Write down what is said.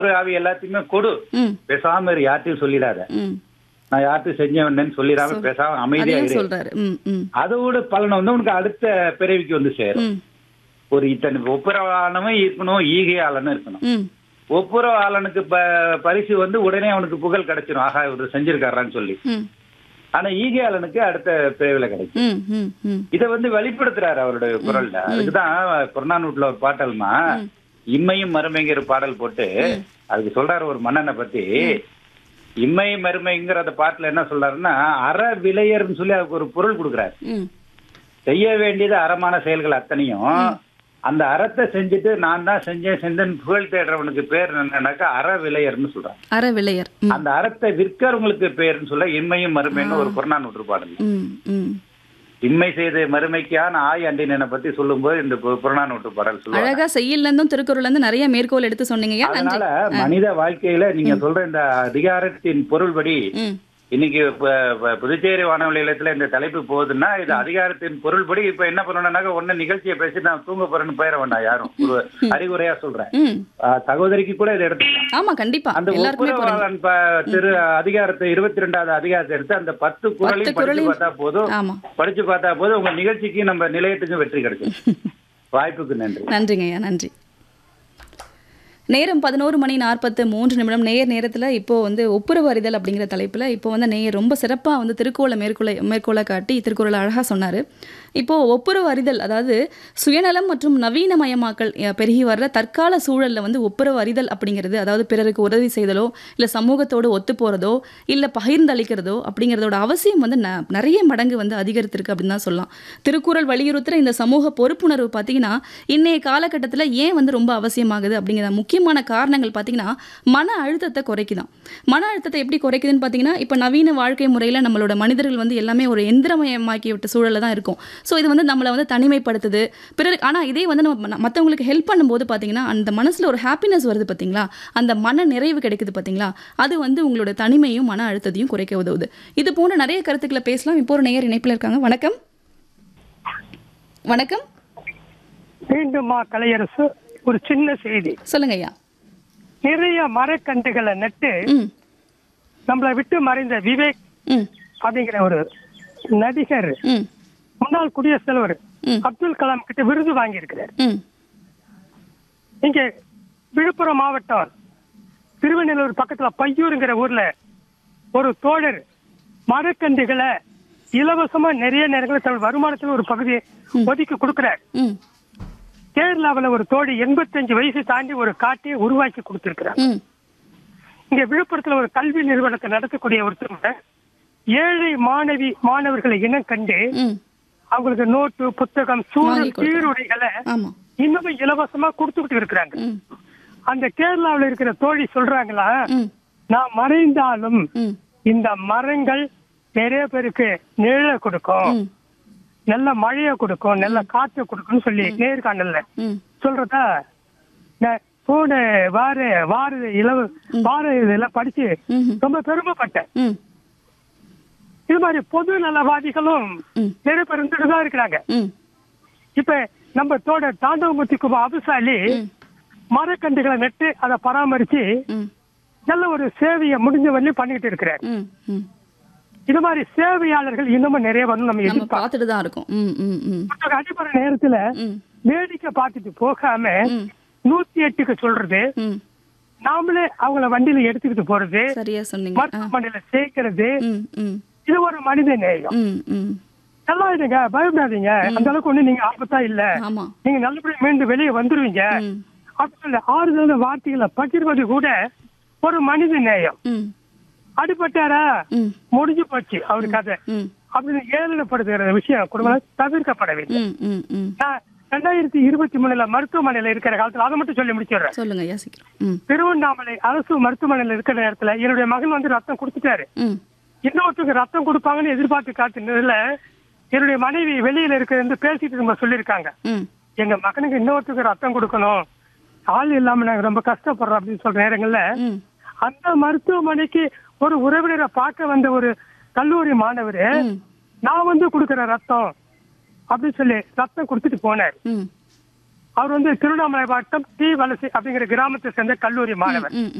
ஆவி எல்லாத்தையுமே கொடு ம் பேசாம இரு யார்ட்டையும் சொல்லிடாத ம் நான் யார்ட்டையும் செஞ்சவனேன்னு சொல்லிடாம பேசாம அமைதியா அதையும் இரு சொல்றாரு ம் ம் அதோட பலன் வந்து உனக்கு அடுத்த பிறவிக்கு வந்து சேரும் ம் ஒரு இத்தனை ஒப்புரவாளனும் இருக்கணும் ஈகையாளனும் இருக்கணும் ம் ஒப்புரவாளனுக்கு ப- பரிசு வந்து உடனே அவனுக்கு புகழ் கிடைச்சிடும் ஆஹா இவர் செஞ்சிருக்காரான்னு சொல்லி ம் ஆனா ஈகையாளனுக்கு அடுத்த பிறவில கிடைக்கும் ம் ம் ம் இத வந்து வெளிப்படுத்துறாரு அவருடைய குரல்ல அதுக்குதான் புறநானூற்றுல ஒரு பாட்டல்மா இம்மையும் மறுமைங்கிற பாடல் போட்டு அதுக்கு சொல்றாரு ஒரு மன்னனை பத்தி இம்மை மறுமைங்கிற அந்த பாட்டுல என்ன சொல்றாருன்னா அற விலையர்னு சொல்லி அதுக்கு ஒரு பொருள் கொடுக்குறாரு ம் செய்ய வேண்டியது அறமான செயல்கள் அத்தனையும் அந்த அறத்தை செஞ்சுட்டு நான் தான் செஞ்சேன் செஞ்சேன் புகழ் தேடுறவனுக்கு பேர் என்னன்னாக்கா அற விலையர்னு சொல்றான் அற விளையர் ம் அந்த அறத்தை விற்கிறவங்களுக்கு பேர்னு சொல்ல இம்மையும் மறுமைன்னு ஒரு புறநானூற்று பாடல் ம் ம் இம்மை செய்த மறுமைக்கான ஆய் அண்டினனை பத்தி சொல்லும்போது இந்த பு- புறநானூற்று பாடல் சொல்லுவாங்க அழகா செய்யல இருந்தும் திருக்குறள்ல இருந்து நிறைய மேற்கோள் எடுத்து சொன்னீங்க நன்றி அதனால மனித வாழ்க்கையில நீங்க சொல்ற இந்த அதிகாரத்தின் பொருள்படி ம் இன்னைக்கு ப- ப- புதுச்சேரி வானொலி நிலையத்துல இந்த தலைப்பு போகுதுன்னா இது அதிகாரத்தின் பொருள்படி இப்ப என்ன பண்ணணும்னாக்க ஒண்ணு நிகழ்ச்சியை பேசி நான் தூங்க போறேன்னு போயிட வேண்டாம் யாரும் ஒரு அறிவுரையா சொல்றேன் ம் ஆஹ் சகோதரிக்கு கூட இதை எடுத்துக்கலாம் ஆமா கண்டிப்பா அந்த எல்லாருக்குமே பொருந்தும் ஒப்புரவாளன் ப- திரு அதிகாரத்தை இருபத்தி ரெண்டாவது அதிகாரத்தை எடுத்து அந்த பத்து குரலையும் படிச்சு குறளையும் பார்த்தா போதும் ஆமா படிச்சு பார்த்தா போதும் உங்க நிகழ்ச்சிக்கு நம்ம நிலையத்துக்கும் வெற்றி கிடைக்கும் வாய்ப்புக்கு நன்றி நன்றிங்க ஐயா நன்றி நேரம் பதினோரு மணி நாற்பத்து மூன்று நிமிடம் நேர் நேரத்தில் இப்போ வந்து ஒப்புரவு அறிதல் அப்படிங்கிற தலைப்பில் இப்போ வந்து நேயர் ரொம்ப சிறப்பாக வந்து திருக்குறளை மேற்கொள்ள மேற்கோளை காட்டி திருக்குறளை அழகாக சொன்னார் இப்போ ஒப்புரவு அறிதல் அதாவது சுயநலம் மற்றும் நவீனமயமாக்கல் அஹ், பெருகி வர்ற தற்கால சூழலில் வந்து ஒப்புரவு அறிதல் அப்படிங்கிறது அதாவது பிறருக்கு உதவி செய்தலோ இல்லை சமூகத்தோடு ஒத்து போகிறதோ இல்லை பகிர்ந்தளிக்கிறதோ அப்படிங்கிறதோட அவசியம் வந்து ந- நிறைய மடங்கு வந்து அதிகரித்திருக்கு அப்படின்னு தான் சொல்லலாம் திருக்குறள் வலியுறுத்துகிற இந்த சமூக பொறுப்புணர்வு பார்த்தீங்கன்னா இன்னைய காலகட்டத்தில் ஏன் வந்து ரொம்ப அவசியமாகுது அப்படிங்கிற முக்கியமான காரணங்கள் பார்த்தீங்கன்னா மன அழுத்தத்தை குறைக்குதான் மன அழுத்தத்தை எப்படி குறைக்குதுன்னு பார்த்தீங்கன்னா இப்போ நவீன வாழ்க்கை முறையில் நம்மளோட மனிதர்கள் வந்து எல்லாமே ஒரு எந்திரமயமாக்கி விட்ட சூழலில் தான் இருக்கும் ஸோ இது வந்து நம்மளை வந்து தனிமைப்படுத்துது பிறர் ஆனால் இதே வந்து நம்ம மற்றவங்களுக்கு ஹெல்ப் பண்ணும்போது பார்த்தீங்கன்னா அந்த மனசில் ஒரு ஹாப்பினஸ் வருது பார்த்தீங்களா அந்த மன நிறைவு கிடைக்குது பார்த்தீங்களா அது வந்து உங்களோட தனிமையும் மன அழுத்தத்தையும் குறைக்க உதவுது இது போன்ற நிறைய கருத்துக்களை பேசலாம் இப்போ ஒரு நேயர் இணைப்பில் இருக்காங்க வணக்கம் வணக்கம் மீண்டுமா கலையரசு ஒரு சின்ன செய்தி சொல்லுங்க ஐயா நிறைய மரக்கன்றுகளை நட்டு ம் நம்மளை விட்டு மறைந்த விவேக் ம் அப்படிங்கிற ஒரு நடிகர் ம் முன்னாள் குடியரசுத் தலைவர் ம். அப்துல் கலாம் கிட்ட விருது வாங்கி இருக்கிறார் ம் இங்க விழுப்புரம் மாவட்டம் திருவண்ணூர் பக்கத்துல பையூருங்கிற ஊர்ல ஒரு தோழர் மரக்கன்றுகளை இலவசமா நிறைய நேரங்களில் தன் வருமானத்துல ஒரு பகுதியை ஒதுக்கி கொடுக்கிறார் ம் கேரளாவுல ஒரு தோழி எண்பத்தஞ்சு வயசு தாண்டி ஒரு காட்டையை உருவாக்கி கொடுத்திருக்கிறார் ம் இங்க விழுப்புரத்துல ஒரு கல்வி நிறுவனத்தை நடத்தக்கூடிய ஒருத்தவங்க ஏழை மாணவி மாணவர்களை இனம் கண்டு ம் அவங்களுக்கு நோட்டு புத்தகம் வாங்கி சூழல் கொடுக்கறாங்க. சீருடைகளை ஆமாம் இன்னமும் இலவசமா கொடுத்துக்கிட்டு இருக்கிறாங்க ம் அந்த கேரளாவுல இருக்கிற தோழி சொல்றாங்களா ம் நான் மறைந்தாலும் ம் இந்த மரங்கள் நிறைய பேருக்கு நிழலை கொடுக்கும் ம் நல்ல மழையை கொடுக்கும் நல்ல காற்று கொடுக்கும்னு சொல்லி நேர்காணல்ல ம் சொல்றதா நான் போன வார வார இலவ வார இதெல்லாம் படிச்சு ம் ரொம்ப பெருமைப்பட்டேன் ம் இது மாதிரி பொது நலவாதிகளும் ம். நிறைய பேர் இருந்துட்டு தான் இருக்கிறாங்க ம் இப்ப நம்ம தோட தாண்டவமூர்த்தி குமார் அபுசாலி ம். மரக்கன்றுகளை நட்டு அதை பராமரிச்சு ம் நல்ல ஒரு சேவையை முடிஞ்ச வரையும் பண்ணிக்கிட்டு இருக்கிறார் ம் ம் இது மாதிரி சேவையாளர்கள் இன்னமும் நிறைய வரணும் நம்ம நம்ம எதிர்பார்க்கணும் பார்த்துட்டு தான் இருக்கோம் ம் ம் ம் ஒரு அடிப்படை நேரத்துல ம் வேடிக்கை பார்த்துட்டு போகாம ம் நூத்தி எட்டுக்கு சொல்றது ம் நாமளே அவங்கள வண்டியில எடுத்துக்கிட்டு போறது சரியா சொன்னீங்க ஆ மருத்துவமனையில சேர்க்கிறது ம் ம் இது ஒரு மனித நேயம் ம் ம் நல்லா இருங்க பயப்படாதீங்க அந்த அளவுக்கு ஒண்ணு நீங்க ஆபத்தா இல்ல ஆமா நீங்க நல்லபடியா மீண்டு வெளியே வந்துருவீங்க ம் அப்படின்னு சொல்லி ஆறுதலான வார்த்தைகளை பகிர்வது கூட ஒரு மனித நேயம் ம் அடிபட்டாரா ம் முடிஞ்சு போச்சு அவரு கதை ம் அப்படின்னு ஏளனப்படுத்துகிற விஷயம் குடும்பம் தவிர்க்கப்பட வேண்டும் ம் ம் ம் நான் ரெண்டாயிரத்தி இருபத்தி மூணுல மருத்துவமனையில இருக்கிற காலத்துல அதை மட்டும் சொல்லி முடிச்சிடுறேன் சொல்லுங்க ஐயா சீக்கிரம் ம் திருவண்ணாமலை அரசு மருத்துவமனையில இருக்கிற நேரத்துல என்னுடைய மகன் வந்து ரத்தம் கொடுத்துட்டாரு ம் இன்னொருத்தருக்கு ரத்தம் கொடுப்பாங்கன்னு எதிர்பார்த்து காத்துனதுல என்னுடைய மனைவி வெளியில இருக்கிறது பேசிட்டு நம்ம சொல்லியிருக்காங்க ம் எங்க மகனுக்கு இன்னொருத்தருக்கு ரத்தம் கொடுக்கணும் ஆள் இல்லாம நாங்க ரொம்ப கஷ்டப்படுறோம் அப்படின்னு சொல்ற நேரங்கள்ல ம் அந்த மருத்துவமனைக்கு ஒரு உறவினரை பார்க்க வந்த ஒரு கல்லூரி மாணவர் ம் நான் வந்து கொடுக்கிற ரத்தம் அப்படின்னு சொல்லி ரத்தம் கொடுத்துட்டு போனார் ம் அவர் வந்து திருவண்ணாமலை மாவட்டம் டி வலசை அப்படிங்கிற கிராமத்தை சேர்ந்த கல்லூரி மாணவர் ம்